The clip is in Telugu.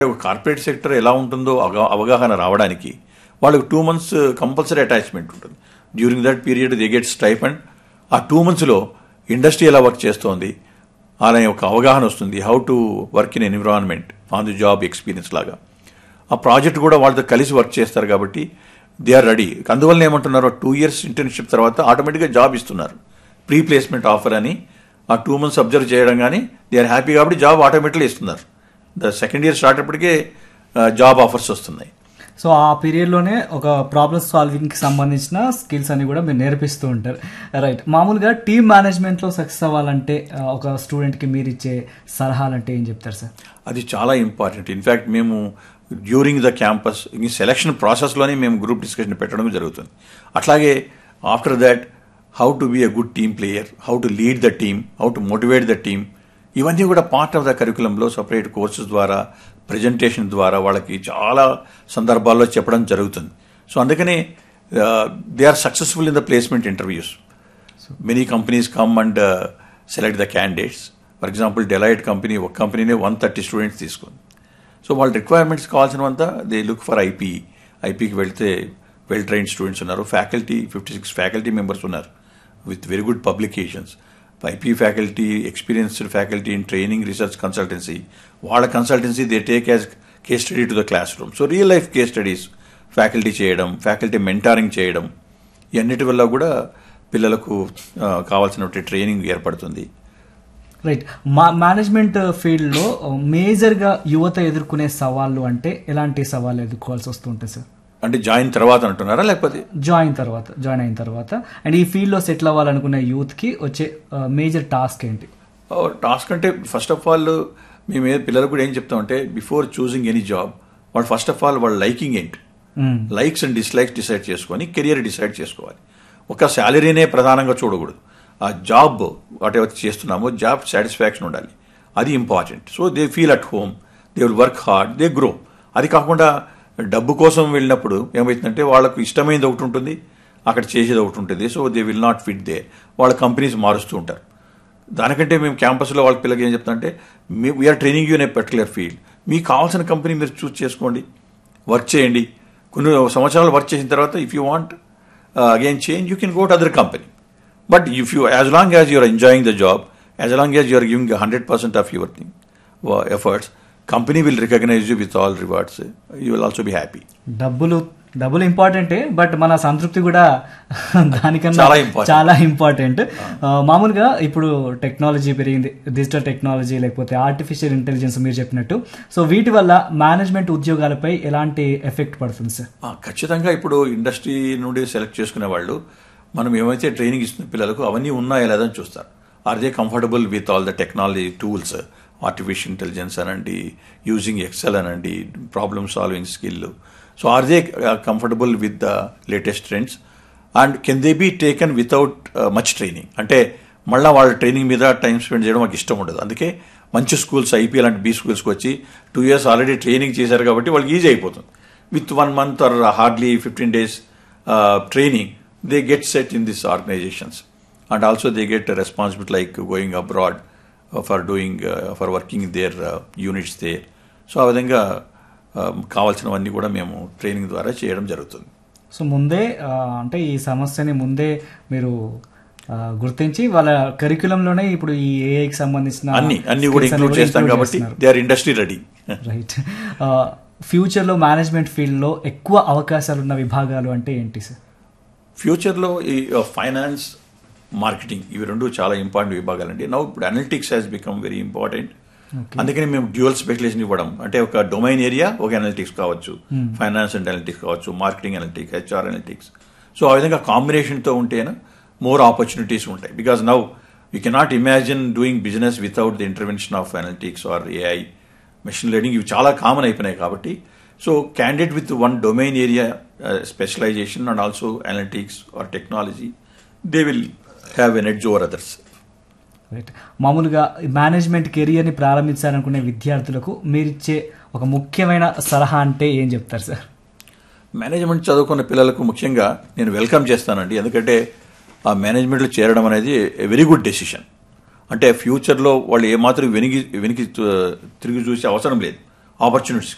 ఒక కార్పొరేట్ సెక్టర్ ఎలా ఉంటుందో అవగా- అవగాహన రావడానికి వాళ్ళకి టూ మంత్స్ కంపల్సరీ అటాచ్మెంట్ ఉంటుంది during that period they get stipend ఆ టూ మంత్స్లో ఇండస్ట్రీ ఎలా వర్క్ చేస్తోంది అనే ఒక అవగాహన వస్తుంది how to work in environment on the job experience లాగా ఆ ప్రాజెక్ట్ కూడా వాళ్ళతో కలిసి వర్క్ చేస్తారు కాబట్టి దే ఆర్ రెడీ అందువల్ల ఏమంటున్నారు టూ ఇయర్స్ ఇంటర్న్షిప్ తర్వాత ఆటోమేటిక్గా జాబ్ ఇస్తున్నారు ప్రీ ప్లేస్మెంట్ ఆఫర్ అని ఆ టూ మంత్స్ అబ్జర్వ్ చేయడం కానీ దే ఆర్ హ్యాపీ కాబట్టి జాబ్ ఆటోమేటిక్గా ఇస్తున్నారు ద సెకండ్ ఇయర్ స్టార్ట్ అప్పటికే జాబ్ ఆఫర్స్ వస్తున్నాయి సో ఆ పీరియడ్లోనే ఒక ప్రాబ్లమ్ సాల్వింగ్కి సంబంధించిన స్కిల్స్ అన్ని కూడా మీరు నేర్పిస్తూ ఉంటారు రైట్ మామూలుగా టీమ్ మేనేజ్మెంట్లో సక్సెస్ అవ్వాలంటే ఆ, ఒక స్టూడెంట్కి మీరు ఇచ్చే సలహాలు అంటే ఏం చెప్తారు సార్ అది చాలా ఇంపార్టెంట్ ఇన్ఫ్యాక్ట్ మేము డ్యూరింగ్ ద క్యాంపస్ ఈ సెలక్షన్ ప్రాసెస్లోనే మేము గ్రూప్ డిస్కషన్ పెట్టడం జరుగుతుంది అట్లాగే after that how to be a good team player how to lead the team how to motivate the team ఇవన్నీ కూడా పార్ట్ ఆఫ్ ద కరికులంలో సపరేట్ కోర్సెస్ ద్వారా ప్రజెంటేషన్ ద్వారా వాళ్ళకి చాలా సందర్భాల్లో చెప్పడం జరుగుతుంది సో అందుకనే they are successful in the placement interviews many companies come and select the candidates for example Deloitte company ఒక కంపెనీనే వన్ థర్టీ స్టూడెంట్స్ తీసుకుంది సో వాళ్ళ రిక్వైర్మెంట్స్ కావాల్సినవంతా దే లుక్ ఫర్ ఐపీ ఐపీకి వెళ్తే వెల్ ట్రైన్ స్టూడెంట్స్ ఉన్నారు faculty fifty six faculty members ఉన్నారు with very good publications IP faculty experienced faculty in training research consultancy వాళ్ళ consultancy they take as case study to the classroom so real life case studies faculty చేయడం ఫ్యాకల్టీ మెంటారింగ్ చేయడం ఇవన్నిటి వల్ల కూడా పిల్లలకు ఆ, కావాల్సినటువంటి ట్రైనింగ్ ఏర్పడుతుంది రైట్ మా మేనేజ్మెంట్ ఫీల్డ్లో మేజర్గా యువత ఎదుర్కొనే సవాళ్ళు అంటే ఎలాంటి సవాళ్ళు ఎదుర్కోవాల్సి వస్తుంటాయి సార్ అంటే జాయిన్ తర్వాత అంటున్నారా లేకపోతే జాయిన్ తర్వాత జాయిన్ అయిన తర్వాత అండ్ ఈ ఫీల్డ్లో సెటిల్ అవ్వాలనుకునే యూత్కి వచ్చే మేజర్ టాస్క్ ఏంటి టాస్క్ అంటే ఫస్ట్ ఆఫ్ ఆల్ మేము ఏ- పిల్లలకు కూడా ఏం చెప్తామంటే బిఫోర్ చూసింగ్ ఎనీ జాబ్ వాళ్ళు ఫస్ట్ ఆఫ్ ఆల్ వాళ్ళ లైకింగ్ ఏంటి hmm. Likes and dislikes decide చేసుకొని కెరియర్ డిసైడ్ చేసుకోవాలి ఒక శాలరీనే ప్రధానంగా చూడకూడదు ఆ జాబ్ వాట్ ఎవర్ చేస్తున్నామో జాబ్ సాటిస్ఫాక్షన్ ఉండాలి అది important so they feel at home they will work hard they grow అది కాకుండా డబ్బు కోసం వెళ్ళినప్పుడు ఏమవుతుందంటే వాళ్ళకు ఇష్టమైనది ఒకటి ఉంటుంది అక్కడ చేసేది ఒకటి ఉంటుంది so they will not fit they వాళ్ళ కంపెనీస్ మారుస్తూ ఉంటారు దానికంటే మేము క్యాంపస్లో వాళ్ళ పిల్లలకి ఏం చెప్తామంటే మీ we're training you in a particular field మీకు కావాల్సిన కంపెనీ మీరు చూస్ చేసుకోండి వర్క్ చేయండి కొన్ని సంవత్సరాలు వర్క్ చేసిన తర్వాత if you want again change you can go to other company but if you as long as you're enjoying the job as long as you're giving hundred percent of your thing efforts company will recognise you with all rewards you will also be happy డబ్బులు డబ్బులు ఇంపార్టెంటే బట్ మన సంతృప్తి కూడా దానికన్నా చాలా important. చాలా ఇంపార్టెంట్ మామూలుగా ఇప్పుడు టెక్నాలజీ పెరిగింది డిజిటల్ టెక్నాలజీ లేకపోతే ఆర్టిఫిషియల్ ఇంటెలిజెన్స్ మీరు చెప్పినట్టు సో వీటి వల్ల మేనేజ్మెంట్ ఉద్యోగాలపై ఎలాంటి ఎఫెక్ట్ పడుతుంది సార్ ఆ, ఖచ్చితంగా ఇప్పుడు ఇండస్ట్రీ నుండి సెలెక్ట్ చేసుకునే వాళ్ళు మనం ఏమైతే ట్రైనింగ్ ఇస్తున్న పిల్లలకు అవన్నీ ఉన్నాయా లేదని చూస్తారు are they comfortable with all the technology tools artificial intelligence అనండి యూజింగ్ ఎక్సెల్ అనండి problem solving skill so are they comfortable with the latest trends and can they be taken without much training అంటే మళ్ళీ వాళ్ళ ట్రైనింగ్ మీద టైం స్పెండ్ చేయడం మాకు ఇష్టం ఉండదు అందుకే మంచి స్కూల్స్ ఐపీఎల్ అంటే బీ స్కూల్స్కి వచ్చి టూ ఇయర్స్ ఆల్రెడీ ట్రైనింగ్ చేశారు కాబట్టి వాళ్ళకి ఈజీ అయిపోతుంది with one month or hardly fifteen days training they get set in this organisations and also they get responsibility like going abroad for doing for working their units there so ఆ విధంగా uh, కావాల్సినవన్నీ కూడా మేము ట్రైనింగ్ ద్వారా చేయడం జరుగుతుంది సో ముందే ఆ, అంటే ఈ సమస్యని ముందే మీరు ఆ, గుర్తించి వాళ్ళ కరికులంలోనే ఇప్పుడు ఈ ఏఐకి సంబంధించిన అన్ని అన్ని కూడా skills అన్ని ఇంక్లూడ్ చేస్తాం include కాబట్టి చేస్తున్నారు. They are industry ready right ఫ్యూచర్లో మేనేజ్మెంట్ ఫీల్డ్లో ఎక్కువ అవకాశాలు ఉన్న విభాగాలు అంటే ఏంటి సార్ ఫ్యూచర్లో ఈ ఫైనాన్స్ మార్కెటింగ్ ఇవి రెండు చాలా ఇంపార్టెంట్ విభాగాలండి నౌ ఇప్పుడు analytics has become very important అందుకని మేము డ్యూయల్ స్పెషలైజేషన్ ఇవ్వడం అంటే ఒక డొమైన్ ఏరియా ఒక అనలిటిక్స్ కావచ్చు ఫైనాన్స్ అండ్ అనలిటిక్స్ కావచ్చు marketing analytics HR analytics so ఆ విధంగా కాంబినేషన్తో ఉంటేనే మోర్ ఆపర్చునిటీస్ ఉంటాయి because now you cannot imagine doing business without the intervention of analytics or AI machine learning ఇవి చాలా కామన్ అయిపోయినాయి కాబట్టి so candidate with one domain area specialisation and also analytics or technology they will have an edge over others right మామూలుగా మేనేజ్మెంట్ కెరియర్ని ప్రారంభించాలనుకునే విద్యార్థులకు మీరిచ్చే ఒక ముఖ్యమైన సలహా అంటే ఏం చెప్తారు సార్ మేనేజ్మెంట్ చదువుకున్న పిల్లలకు ముఖ్యంగా నేను వెల్కమ్ చేస్తానండి ఎందుకంటే ఆ మేనేజ్మెంట్లో చేరడం అనేది వెరీ గుడ్ డెసిషన్ అంటే ఫ్యూచర్లో వాళ్ళు ఏమాత్రం వెనిగి వెనికి తిరిగి చూసే అవసరం లేదు ఆపర్చునిటీస్